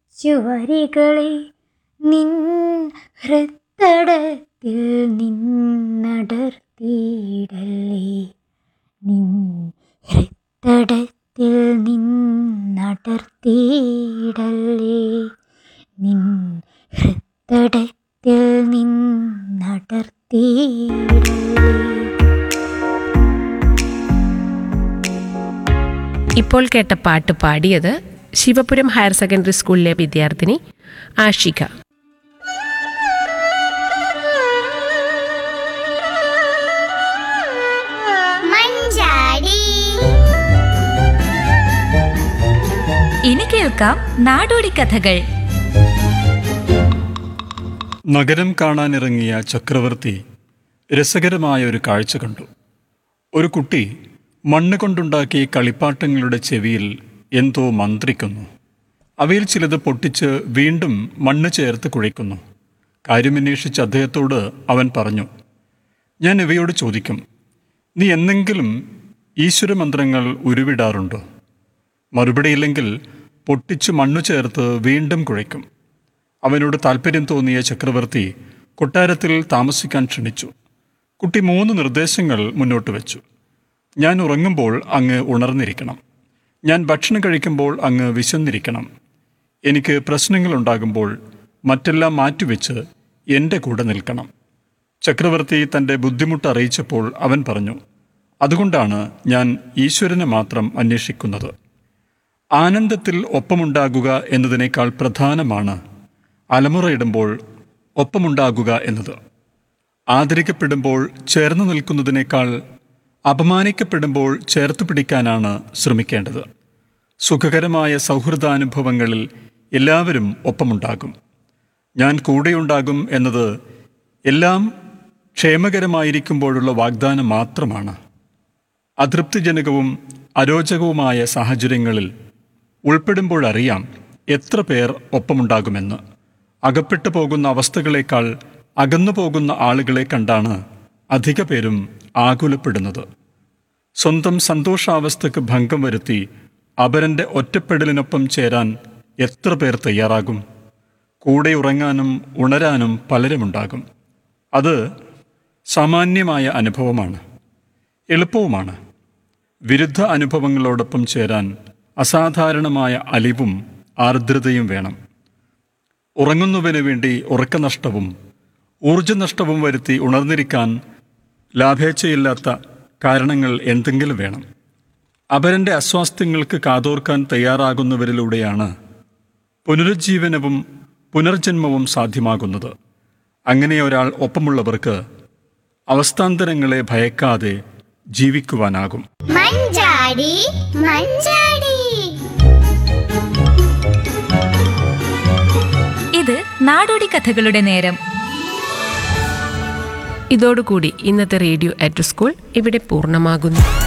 ചുവരികളെ നിൻ ഹൃത്തടത്തിൽ നിന്നടർത്തിയിടല്ലേ നിൻ ഹൃത്തടത്തിൽ നിന്നടർത്തിയിടല്ലേ നിൻ ഹൃത്തടത്തിൽ നിന്നടർത്തിയിടല്ലേ ഇപ്പോൾ കേട്ട പാട്ട് പാടിയത് ശിവപുരം ഹയർ സെക്കൻഡറി സ്കൂളിലെ വിദ്യാർത്ഥിനി ആഷിക മഞ്ചാടി ഇനി കേൾക്കാം നാടോടി കഥകൾ നഗരം കാണാനിറങ്ങിയ ചക്രവർത്തി രസകരമായ ഒരു കാഴ്ച കണ്ടു ഒരു കുട്ടി മണ്ണ് കൊണ്ടുണ്ടാക്കിയ കളിപ്പാട്ടങ്ങളുടെ ചെവിയിൽ എന്തോ മന്ത്രിക്കുന്നു അവയിൽ ചിലത് പൊട്ടിച്ച് വീണ്ടും മണ്ണ് ചേർത്ത് കുഴയ്ക്കുന്നു കാര്യമന്വേഷിച്ച് അദ്ദേഹത്തോട് അവൻ പറഞ്ഞു ഞാൻ ഇവയോട് ചോദിക്കും നീ എന്നെങ്കിലും ഈശ്വരമന്ത്രങ്ങൾ ഉരുവിടാറുണ്ടോ മറുപടിയില്ലെങ്കിൽ പൊട്ടിച്ച് മണ്ണു ചേർത്ത് വീണ്ടും കുഴയ്ക്കും അവനോട് താല്പര്യം തോന്നിയ ചക്രവർത്തി കൊട്ടാരത്തിൽ താമസിക്കാൻ ക്ഷണിച്ചു കുട്ടി മൂന്ന് നിർദ്ദേശങ്ങൾ മുന്നോട്ട് വെച്ചു ഞാൻ ഉറങ്ങുമ്പോൾ അങ്ങ് ഉണർന്നിരിക്കണം ഞാൻ ഭക്ഷണം കഴിക്കുമ്പോൾ അങ്ങ് വിശന്നിരിക്കണം എനിക്ക് പ്രശ്നങ്ങളുണ്ടാകുമ്പോൾ മറ്റെല്ലാം മാറ്റിവെച്ച് എൻ്റെ കൂടെ നിൽക്കണം ചക്രവർത്തി തൻ്റെ ബുദ്ധിമുട്ട് അറിയിച്ചപ്പോൾ അവൻ പറഞ്ഞു അതുകൊണ്ടാണ് ഞാൻ ഈശ്വരനെ മാത്രം അന്വേഷിക്കുന്നത് ആനന്ദത്തിൽ ഒപ്പമുണ്ടാകുക എന്നതിനേക്കാൾ പ്രധാനമാണ് അലമുറയിടുമ്പോൾ ഒപ്പമുണ്ടാകുക എന്നത് ആദരിക്കപ്പെടുമ്പോൾ ചേർന്ന് നിൽക്കുന്നതിനേക്കാൾ അപമാനിക്കപ്പെടുമ്പോൾ ചേർത്ത് പിടിക്കാനാണ് ശ്രമിക്കേണ്ടത് സുഖകരമായ സൗഹൃദാനുഭവങ്ങളിൽ എല്ലാവരും ഒപ്പമുണ്ടാകും ഞാൻ കൂടെയുണ്ടാകും എന്നത് എല്ലാം ക്ഷേമകരമായിരിക്കുമ്പോഴുള്ള വാഗ്ദാനം മാത്രമാണ് അതൃപ്തിജനകവും അരോചകവുമായ സാഹചര്യങ്ങളിൽ ഉൾപ്പെടുമ്പോഴറിയാം എത്ര പേർ ഒപ്പമുണ്ടാകുമെന്ന് അകപ്പെട്ടു പോകുന്ന അവസ്ഥകളേക്കാൾ അകന്നു പോകുന്ന ആളുകളെ കണ്ടാണ് അധിക പേരും ആകുലപ്പെടുന്നത് സ്വന്തം സന്തോഷാവസ്ഥയ്ക്ക് ഭംഗം വരുത്തി അപരന്റെ ഒറ്റപ്പെടലിനൊപ്പം ചേരാൻ എത്ര പേർ തയ്യാറാകും കൂടെ ഉറങ്ങാനും ഉണരാനും പലരുമുണ്ടാകും അത് സാമാന്യമായ അനുഭവമാണ് എളുപ്പവുമാണ് വിരുദ്ധ അനുഭവങ്ങളോടൊപ്പം ചേരാൻ അസാധാരണമായ അലിവും ആർദ്രതയും വേണം ഉറങ്ങുന്നവന് വേണ്ടി ഉറക്കനഷ്ടവും ഊർജനഷ്ടവും വരുത്തി ഉണർന്നിരിക്കാൻ ലാഭേച്ഛയില്ലാത്ത കാരണങ്ങൾ എന്തെങ്കിലും വേണം അപരന്റെ അസ്വാസ്ഥ്യങ്ങൾക്ക് കാതോർക്കാൻ തയ്യാറാകുന്നവരിലൂടെയാണ് പുനരുജ്ജീവനവും പുനർജന്മവും സാധ്യമാകുന്നത് അങ്ങനെ ഒരാൾ ഒപ്പമുള്ളവർക്ക് അവസ്ഥാന്തരങ്ങളെ ഭയക്കാതെ ജീവിക്കുവാനാകും മഞ്ചാടി മഞ്ചാടി ഇത് നാടോടി കഥകളുടെ നേരം ഇതോടുകൂടി ഇന്നത്തെ റേഡിയോ അറ്റ് സ്കൂൾ ഇവിടെ പൂർണ്ണമാകുന്നു